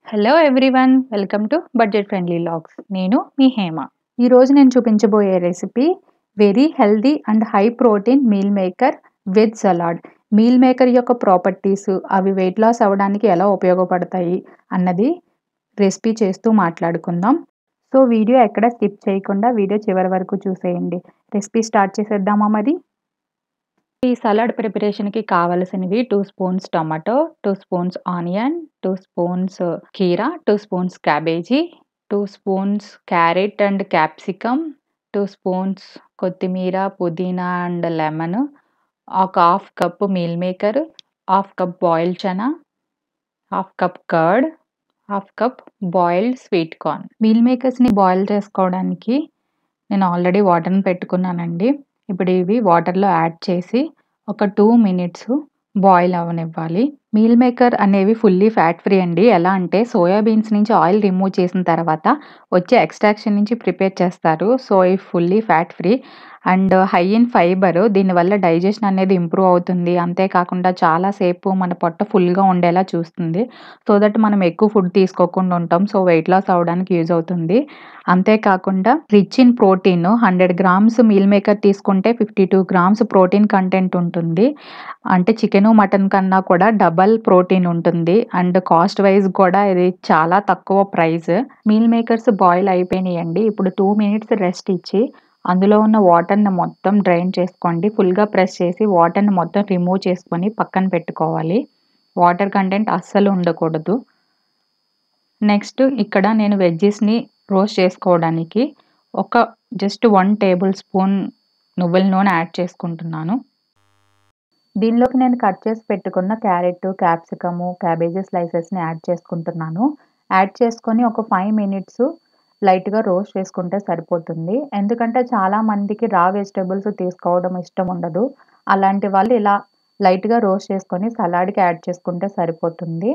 hello everyone welcome to budget friendly logs నేను మీ హేమ ఈరోజు నేను చూపించబోయే recipe very healthy and high protein meal maker with salad meal maker యొక్క properties అవి వెయిట్ లాస్ అవ్వడానికి ఎలా ఉపయోగపడతాయి అన్నది రెసిపీ చేస్తూ మాట్లాడుకుందాం సో వీడియో ఎక్కడ స్కిప్ చేయకుండా వీడియో చివరి వరకు చూసేయండి రెసిపీ స్టార్ట్ చేసేద్దామా మరి ఈ సలాడ్ ప్రిపరేషన్కి కావలసినవి two spoons tomato two spoons onion two spoons కీరా two spoons cabbage two spoons carrot and capsicum two spoons కొత్తిమీర పుదీనా అండ్ లెమన్ ఒక half cup meal maker half cup boiled చనా half cup curd half cup boiled sweet corn మీల్ మేకర్స్ని boil చేసుకోవడానికి నేను already వాటర్ని పెట్టుకున్నానండి ఇప్పుడు ఇవి వాటర్లో యాడ్ చేసి ఒక టూ మినిట్స్ బాయిల్ అవనివ్వాలి మీల్ మేకర్ అనేవి ఫుల్లీ ఫ్యాట్ ఫ్రీ అండి ఎలా అంటే సోయా బీన్స్ నుంచి ఆయిల్ రిమూవ్ చేసిన తర్వాత వచ్చే ఎక్స్ట్రాక్షన్ నుంచి ప్రిపేర్ చేస్తారు సో ఇవి fully fat free and high in fibre దీనివల్ల డైజెషన్ అనేది ఇంప్రూవ్ అవుతుంది అంతేకాకుండా చాలాసేపు మన పొట్ట ఫుల్గా ఉండేలా చూస్తుంది సో దట్ మనం ఎక్కువ ఫుడ్ తీసుకోకుండా ఉంటాం సో వెయిట్ లాస్ అవ్వడానికి యూజ్ అవుతుంది అంతేకాకుండా rich in protein hundred grams meal maker తీసుకుంటే fifty two grams protein content ఉంటుంది అంటే చికెన్ మటన్ కన్నా కూడా డబల్ ప్రోటీన్ ఉంటుంది అండ్ కాస్ట్ వైజ్ కూడా ఇది చాలా తక్కువ ప్రైస్ మీల్ మేకర్స్ బాయిల్ అయిపోయినాయండి ఇప్పుడు టూ మినిట్స్ రెస్ట్ ఇచ్చి అందులో ఉన్న వాటర్ని మొత్తం డ్రైన్ చేసుకోండి ఫుల్గా ప్రెస్ చేసి వాటర్ని మొత్తం రిమూవ్ చేసుకొని పక్కన పెట్టుకోవాలి వాటర్ కంటెంట్ అస్సలు ఉండకూడదు నెక్స్ట్ ఇక్కడ నేను వెజ్జెస్ని రోస్ట్ చేసుకోవడానికి ఒక జస్ట్ వన్ టేబుల్ స్పూన్ నువ్వుల నూనె యాడ్ చేసుకుంటున్నాను దీనిలోకి నేను కట్ చేసి పెట్టుకున్న క్యారెట్ క్యాప్సికము క్యాబేజీ స్లైసెస్ని యాడ్ చేసుకుంటున్నాను యాడ్ చేసుకొని ఒక ఫైవ్ మినిట్స్ లైట్గా రోస్ట్ చేసుకుంటే సరిపోతుంది ఎందుకంటే చాలా మందికి రా వెజిటేబుల్స్ తీసుకోవడం ఇష్టం ఉండదు అలాంటి వాళ్ళు ఇలా లైట్గా రోస్ట్ చేసుకొని సలాడ్కి యాడ్ చేసుకుంటే సరిపోతుంది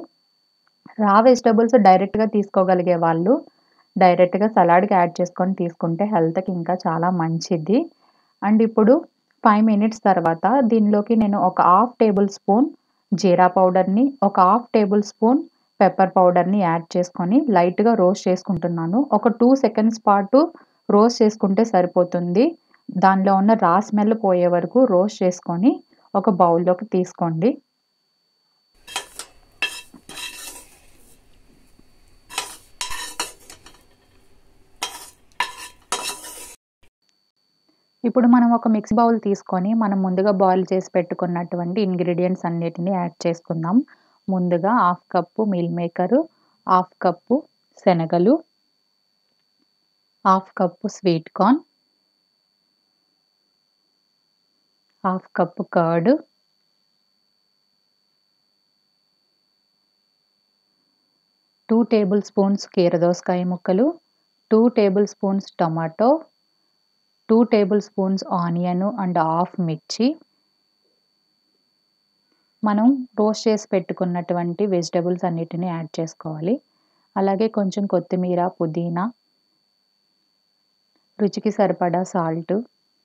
రా వెజిటేబుల్స్ డైరెక్ట్గా తీసుకోగలిగే వాళ్ళు డైరెక్ట్గా సలాడ్కి యాడ్ చేసుకొని తీసుకుంటే హెల్త్కి ఇంకా చాలా మంచిది అండ్ ఇప్పుడు ఫైవ్ మినిట్స్ తర్వాత దీనిలోకి నేను ఒక హాఫ్ టేబుల్ స్పూన్ జీరా పౌడర్ని ఒక హాఫ్ టేబుల్ స్పూన్ పెప్పర్ పౌడర్ని యాడ్ చేసుకొని లైట్గా రోస్ట్ చేసుకుంటున్నాను ఒక టూ సెకండ్స్ పాటు రోస్ట్ చేసుకుంటే సరిపోతుంది దానిలో ఉన్న రా స్మెల్ పోయే వరకు రోస్ట్ చేసుకొని ఒక బౌల్లోకి తీసుకోండి ఇప్పుడు మనం ఒక మిక్స్ బౌల్ తీసుకొని మనం ముందుగా బాయిల్ చేసి పెట్టుకున్నటువంటి ఇంగ్రీడియంట్స్ అన్నిటిని యాడ్ చేసుకుందాం ముందుగా half cup meal maker half cup శనగలు half cup sweet corn half cup curd two table spoons కీరదోసకాయ ముక్కలు two table spoons tomato two table spoons onion and half మిర్చి మనం రోస్ట్ చేసి పెట్టుకున్నటువంటి వెజిటబుల్స్ అన్నిటిని యాడ్ చేసుకోవాలి అలాగే కొంచెం కొత్తిమీర పుదీనా రుచికి సరిపడా సాల్ట్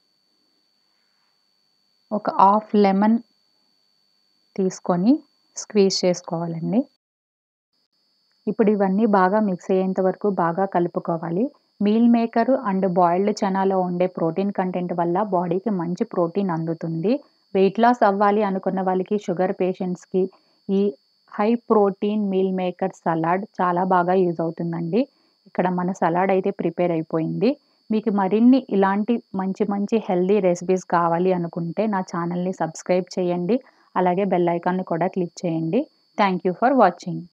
ఒక హాఫ్ లెమన్ తీసుకొని స్క్వీజ్ చేసుకోవాలండి ఇప్పుడు ఇవన్నీ బాగా మిక్స్ అయ్యేంత వరకు బాగా కలుపుకోవాలి మీల్ మేకర్ అండ్ బాయిల్డ్ చనాలో ఉండే ప్రోటీన్ కంటెంట్ వల్ల బాడీకి మంచి ప్రోటీన్ అందుతుంది వెయిట్ లాస్ అవ్వాలి అనుకున్న వాళ్ళకి షుగర్ పేషెంట్స్కి ఈ high protein meal maker salad చాలా బాగా యూజ్ అవుతుందండి ఇక్కడ మన సలాడ్ అయితే ప్రిపేర్ అయిపోయింది మీకు మరిన్ని ఇలాంటి మంచి మంచి హెల్దీ రెసిపీస్ కావాలి అనుకుంటే నా ఛానల్ని సబ్స్క్రైబ్ చేయండి అలాగే బెల్ ఐకాన్ని కూడా క్లిక్ చేయండి థ్యాంక్ యూ ఫర్ వాచింగ్